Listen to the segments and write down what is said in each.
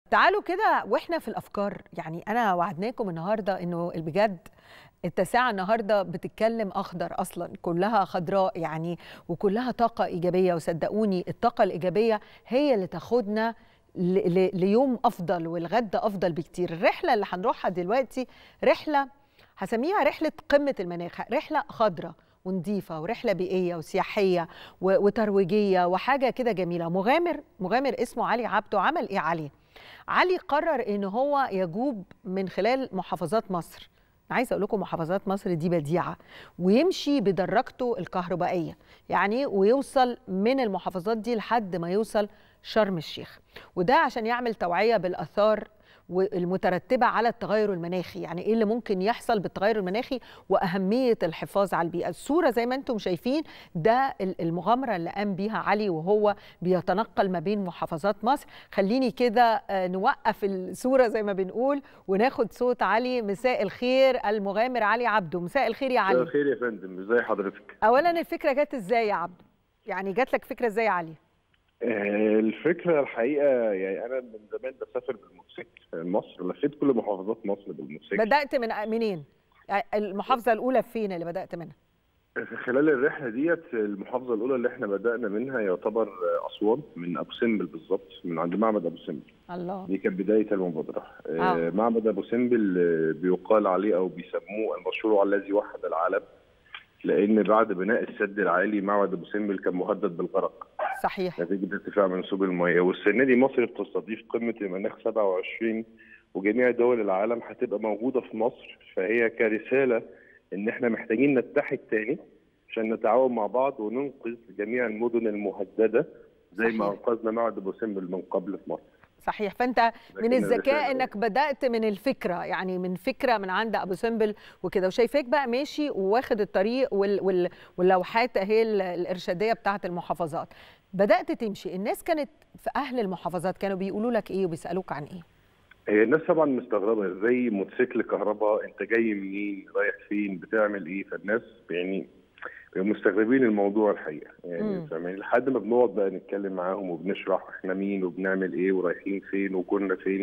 تعالوا كده واحنا في الافكار يعني انا وعدناكم النهارده انه بجد التاسعة النهارده بتتكلم اخضر اصلا كلها خضراء يعني وكلها طاقه ايجابيه وصدقوني الطاقه الايجابيه هي اللي تاخدنا ل- ل- ليوم افضل والغد افضل بكتير الرحله اللي هنروحها دلوقتي رحله هسميها رحله قمه المناخ رحله خضراء ونظيفه ورحله بيئيه وسياحيه و- وترويجيه وحاجه كده جميله مغامر مغامر اسمه علي عبده عمل ايه علي علي قرر ان هو يجوب من خلال محافظات مصر أنا عايزه اقول لكم محافظات مصر دي بديعه ويمشي بدراجته الكهربائيه يعني ويوصل من المحافظات دي لحد ما يوصل شرم الشيخ وده عشان يعمل توعيه بالاثار والمترتبه على التغير المناخي يعني ايه اللي ممكن يحصل بالتغير المناخي واهميه الحفاظ على البيئه الصوره زي ما انتم شايفين ده ال- المغامره اللي قام بيها علي وهو بيتنقل ما بين محافظات مصر خليني كده آه، نوقف الصوره زي ما بنقول وناخد صوت علي مساء الخير المغامر علي عبده مساء الخير يا مساء علي الخير يا فندم ازي حضرتك اولا الفكره جت ازاي يا عبده يعني جات لك فكره ازاي يا علي آه، الفكره الحقيقه يعني انا من زمان بسافر بالموتوسيكل في مصر لفيت كل محافظات مصر بالموتوسيكل بدات من منين يعني المحافظه الاولى فين اللي بدات منها في خلال الرحله ديت المحافظه الاولى اللي احنا بدانا منها يعتبر آه، اسوان من ابو سمبل بالظبط من عند معبد ابو سمبل الله دي كانت بدايه المبادره آه. آه. معبد ابو سمبل آه، بيقال عليه او بيسموه المشروع الذي وحد العالم لان بعد بناء السد العالي معبد ابو سمبل كان مهدد بالغرق صحيح نتيجه ارتفاع منسوب المياه والسنه دي مصر بتستضيف قمه المناخ 27 وجميع دول العالم هتبقى موجوده في مصر فهي كرساله ان احنا محتاجين نتحد تاني عشان نتعاون مع بعض وننقذ جميع المدن المهدده زي ما صحيح. انقذنا معبد ابو سمبل من قبل في مصر صحيح فانت من لكن الذكاء الرسالة- انك بدات من الفكره يعني من فكره من عند ابو سمبل وكده وشايفاك بقى ماشي وواخد الطريق وال وال واللوحات اهي ال- الارشاديه بتاعه المحافظات بدات تمشي الناس كانت في اهل المحافظات كانوا بيقولوا لك ايه وبيسالوك عن ايه هي الناس طبعا مستغربه ازاي موتوسيكل كهرباء انت جاي منين رايح فين بتعمل ايه فالناس يعني بيبقوا مستغربين الموضوع الحقيقه مم. يعني فاهمين لحد ما بنقعد بقى نتكلم معاهم وبنشرح احنا مين وبنعمل ايه ورايحين فين وكنا فين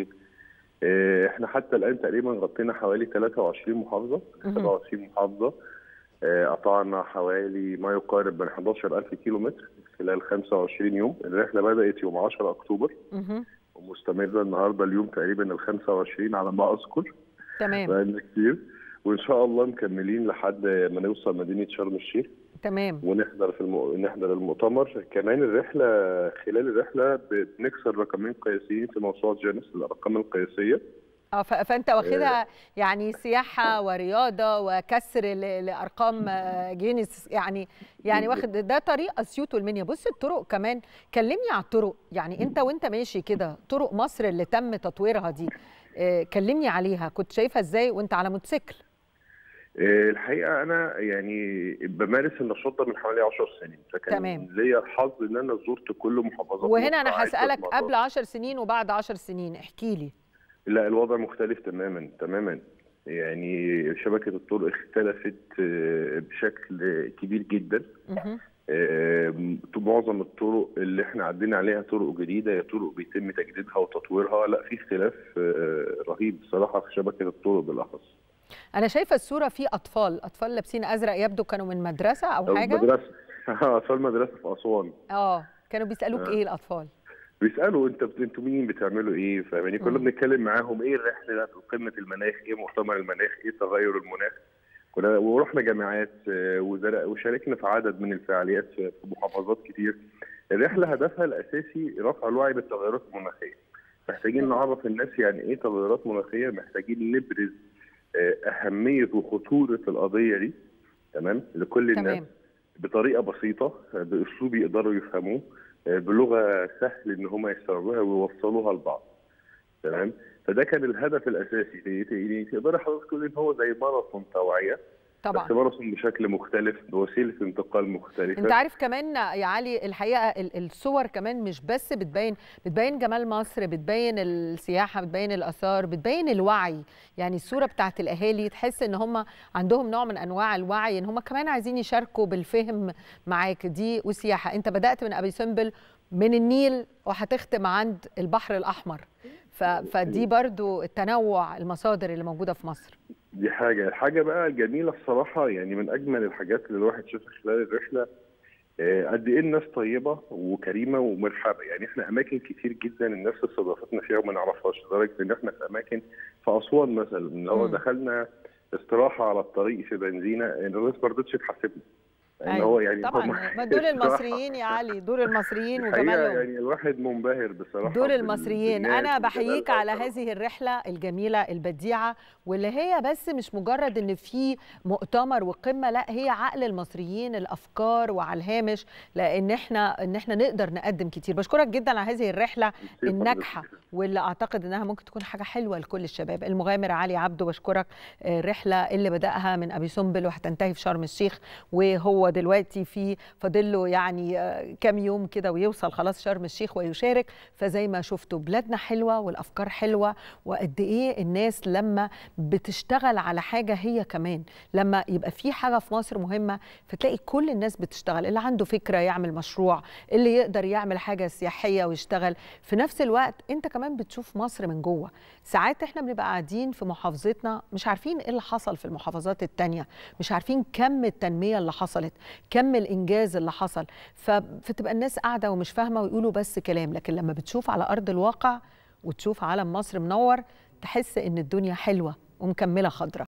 اه، احنا حتى الان تقريبا غطينا حوالي 23 محافظه مهم. 27 محافظه اه، قطعنا حوالي ما يقارب من 11000 كيلو متر خلال 25 يوم الرحله بدات يوم 10 اكتوبر مهم. ومستمره النهارده اليوم تقريبا ال 25 على ما اذكر تمام بقالنا كتير وان شاء الله مكملين لحد ما نوصل مدينه شرم الشيخ تمام ونحضر في الم... نحضر المؤتمر كمان الرحله خلال الرحله بنكسر رقمين قياسيين في موسوعه جينيس الارقام القياسيه اه ف- فانت واخدها يعني سياحه ورياضه وكسر ل- لارقام آه، جينيس يعني يعني واخد ده طريق اسيوط والمنيا بص الطرق كمان كلمني على الطرق يعني انت وانت ماشي كده طرق مصر اللي تم تطويرها دي آه، كلمني عليها كنت شايفها ازاي وانت على موتوسيكل آه، الحقيقه انا يعني بمارس النشاط ده من حوالي 10 سنين فكان تمام. ليا الحظ ان انا زرت كل محافظات وهنا مصر انا عدة هسالك مرات. قبل 10 سنين وبعد 10 سنين احكي لي لا الوضع مختلف تماما تماما يعني شبكة الطرق اختلفت آه، بشكل كبير جدا مهم. آه، معظم الطرق اللي احنا عدينا عليها طرق جديدة هي طرق بيتم تجديدها وتطويرها لا في اختلاف آه، رهيب بصراحة في شبكة الطرق بالأخص انا شايفه الصوره في اطفال اطفال لابسين ازرق يبدو كانوا من مدرسه او أو حاجه مدرسة أطفال مدرسة في أسوان اه كانوا بيسالوك آه. ايه الاطفال بيسالوا انت انتوا مين بتعملوا ايه فاهماني كنا مم. بنتكلم معاهم ايه الرحله في قمه المناخ ايه مؤتمر المناخ ايه تغير المناخ كنا ورحنا جامعات آه، وزر- وشاركنا في عدد من الفعاليات في في محافظات كتير الرحله هدفها الاساسي رفع الوعي بالتغيرات المناخيه محتاجين نعرف الناس يعني ايه تغيرات مناخيه محتاجين نبرز آه، اهميه وخطوره القضيه دي تمام لكل الناس تمام بطريقه بسيطه باسلوب يقدروا يفهموه بلغه سهل ان هم يستوعبوها ويوصلوها لبعض تمام فده كان الهدف الاساسي ت- ت- تقدري حضرتك تقولي ان هو زي ماراثون توعيه طبعا بس ماراثون بشكل مختلف بوسيله انتقال مختلفه انت عارف كمان يا علي الحقيقه ال- الصور كمان مش بس بتبين بتبين جمال مصر بتبين السياحه بتبين الاثار بتبين الوعي يعني الصوره بتاعت الاهالي تحس ان هم عندهم نوع من انواع الوعي ان هم كمان عايزين يشاركوا بالفهم معاك دي والسياحه انت بدات من ابي سمبل من النيل وهتختم عند البحر الاحمر ف... فدي برضو التنوع المصادر اللي موجوده في مصر دي حاجه الحاجه بقى الجميله الصراحه يعني من اجمل الحاجات اللي الواحد شافها خلال الرحله آه، قد ايه الناس طيبه وكريمه ومرحبه يعني احنا اماكن كتير جدا الناس استضافتنا فيها وما نعرفهاش لدرجه ان احنا في اماكن في اسوان مثلا لو مم. دخلنا استراحه على الطريق في بنزينه الناس ما رضتش تحاسبنا لان أيوة. هو يعني طبعا هم- ما دول الصراحة- المصريين يا علي دول المصريين الحقيقة وجمالهم يعني الواحد منبهر بصراحه دول بال- المصريين بالناس انا بحييك وجمالها على بصراحة. هذه الرحله الجميله البديعه واللي هي بس مش مجرد ان في مؤتمر وقمه لا هي عقل المصريين الافكار وعلى الهامش لان احنا ان احنا نقدر نقدم كتير بشكرك جدا على هذه الرحله ميرسي الناجحه حضرتك. واللي اعتقد انها ممكن تكون حاجه حلوه لكل الشباب المغامر علي عبده بشكرك آه، الرحله اللي بداها من ابي سمبل وهتنتهي في شرم الشيخ وهو دلوقتي في فاضل له يعني آه، كام يوم كده ويوصل خلاص شرم الشيخ ويشارك فزي ما شفتوا بلادنا حلوه والافكار حلوه وقد ايه الناس لما بتشتغل على حاجه هي كمان لما يبقى في حاجه في مصر مهمه فتلاقي كل الناس بتشتغل اللي عنده فكره يعمل مشروع اللي يقدر يعمل حاجه سياحيه ويشتغل في نفس الوقت انت كمان بتشوف مصر من جوه ساعات احنا بنبقى قاعدين في محافظتنا مش عارفين ايه اللي حصل في المحافظات التانية مش عارفين كم التنميه اللي حصلت كم الانجاز اللي حصل ف- فتبقى الناس قاعده ومش فاهمه ويقولوا بس كلام لكن لما بتشوف على ارض الواقع وتشوف علم مصر منور تحس ان الدنيا حلوه ومكمله خضره